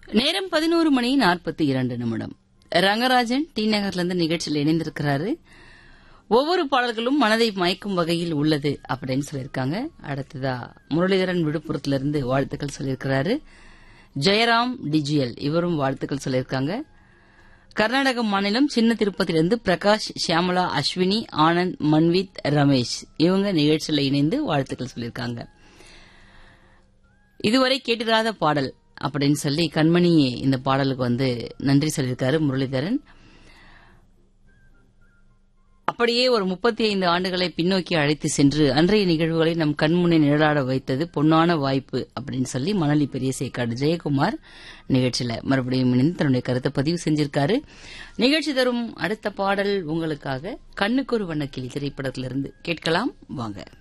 நேரம் பதினோரு மணி நாற்பத்தி இரண்டு நிமிடம் ரங்கராஜன் டி நகர்ல இருந்து நிகழ்ச்சியில் இணைந்திருக்கிறாரு ஒவ்வொரு பாடல்களும் மனதை மயக்கும் வகையில் உள்ளது அப்படின்னு சொல்லியிருக்காங்க அடுத்ததா முரளிதரன் விழுப்புரத்துல இருந்து வாழ்த்துக்கள் சொல்லியிருக்கிறாரு ஜெயராம் டிஜிஎல் இவரும் வாழ்த்துக்கள் சொல்லியிருக்காங்க கர்நாடக மாநிலம் சின்ன திருப்பதியிலிருந்து பிரகாஷ் ஷியாமலா அஸ்வினி ஆனந்த் மன்வித் ரமேஷ் இவங்க நிகழ்ச்சியில் இணைந்து வாழ்த்துக்கள் சொல்லியிருக்காங்க இதுவரை கேட்டிராத பாடல் அப்படின்னு சொல்லி கண்மணி இந்த பாடலுக்கு வந்து நன்றி சொல்லியிருக்காரு முரளிதரன் அப்படியே ஒரு முப்பத்தி ஐந்து ஆண்டுகளை பின்னோக்கி அழைத்து சென்று அன்றைய நிகழ்வுகளை நம் கண்முன்னே நிழலாட வைத்தது பொன்னான வாய்ப்பு அப்படின்னு சொல்லி மணலி பெரிய சேக்காடு ஜெயக்குமார் நிகழ்ச்சியில மறுபடியும் இணைந்து தன்னுடைய கருத்தை பதிவு செஞ்சிருக்காரு நிகழ்ச்சி தரும் அடுத்த பாடல் உங்களுக்காக கண்ணுக்கு ஒரு வண்ணக்கிளி திரைப்படத்திலிருந்து கேட்கலாம் வாங்க